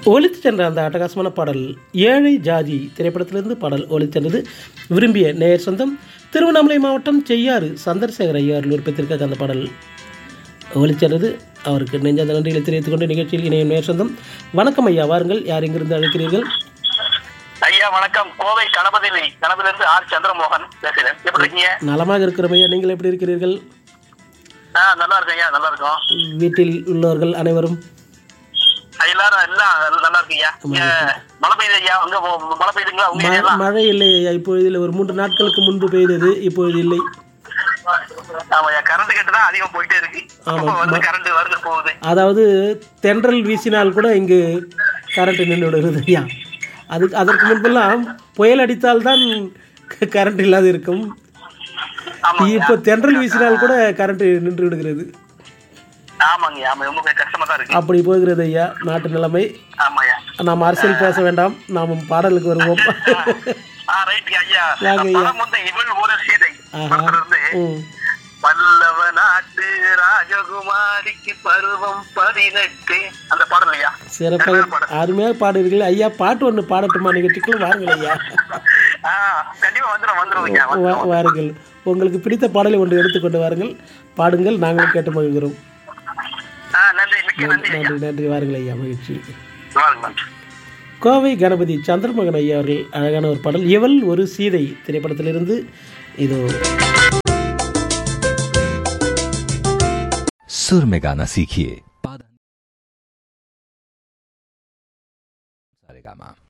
ஒலித்து சென்ற அந்த அட்டகாசமான பாடல் ஏழை ஜாதி திரைப்படத்திலிருந்து பாடல் ஒலித்து சென்றது விரும்பிய நேயர் சொந்தம் திருவண்ணாமலை மாவட்டம் செய்யாறு சந்திரசேகர் ஐயா அவர்கள் விருப்பத்திற்காக அந்த பாடல் ஒலிச்சென்றது அவருக்கு நெஞ்சாத நன்றிகளை தெரிவித்துக் கொண்டு நிகழ்ச்சியில் இணையும் நேயர் சொந்தம் வணக்கம் ஐயா வாருங்கள் யார் எங்கிருந்து அழைக்கிறீர்கள் ஐயா வணக்கம் கோவை கணபதி கணபதியிலிருந்து ஆர் சந்திரமோகன் பேசுறேன் எப்படி இருக்கீங்க நலமாக இருக்கிறோம் ஐயா நீங்கள் எப்படி இருக்கிறீர்கள் ஆ நல்லா இருக்கேன் ஐயா நல்லா இருக்கும் வீட்டில் உள்ளவர்கள் அனைவரும் எல்லாரும் எல்லாம் நல்லா இருக்கீங்க இங்க மழை பெய்யுது ஐயா உங்க ம- மழை பெய்யுதுங்களா உங்க ம- ஏரியாலாம் மழை இல்லை ஐயா இப்பொழுது ஒரு மூன்று நாட்களுக்கு முன்பு பெய்தது இப்பொழுது இல்லை ஆமா ஐயா கரண்ட் கட்டு தான் அதிகம் போயிட்டே இருக்கு ஆமா. அப்ப வந்து கரண்ட் வருது போகுது அதாவது தென்றல் வீசினால் கூட இங்கு கரண்ட் நின்று விடுகிறது ஐயா அதுக்கு அதற்கு முன்பெல்லாம் புயல் அடித்தால் தான் கரண்ட் இல்லாது இருக்கும் ஆமா இப்போ தென்றல் வீசினால் கூட கரண்ட் நின்று விடுகிறது ஆமாங்க ஆமா ரொம்ப கஷ்டமா தான் இருக்கு அப்படி போகிறது ஐயா நாட்டு நிலைமை ஆமாய்யா நாம் அரசியல் பேச வேண்டாம் நாம் பாடலுக்கு வருவோம் ஆ ரைட் ஐயா வாங்க ஐயா. படம் வந்து இவள் ஒரு சீதை ஆஹா. படத்துல இருந்து ம் பல்லவ நாட்டு ராஜகுமாரிக்கு பருவம் பதினெட்டு அந்த பாடல் ஐயா சிறப்பாக அருமையாக பாடுவீர்கள் ஐயா பாட்டு ஒன்று பாடட்டுமா நிகழ்ச்சிக்குள்ள வாருங்கள் ஐயா ஆ, கண்டிப்பா வந்துடும் வந்துடும் ஐயா வா- வாருங்கள் உங்களுக்கு பிடித்த பாடலை ஒன்று எடுத்துக்கொண்டு வாருங்கள் பாடுங்கள் நாங்களும் கேட்டு மகிழ்கிறோம் ஆ, நன்றி மிக்க நன்றி ஐயா நன்றி நன்றி வாருங்கள் ஐயா மகிழ்ச்சி வாருங்க கோவை கணபதி சந்திரமகன் ஐயா அவர்கள் அழகான ஒரு பாடல் இவள் ஒரு சீதை திரைப்படத்திலிருந்து இது सुर में गाना सीखिए पादा सारे गामा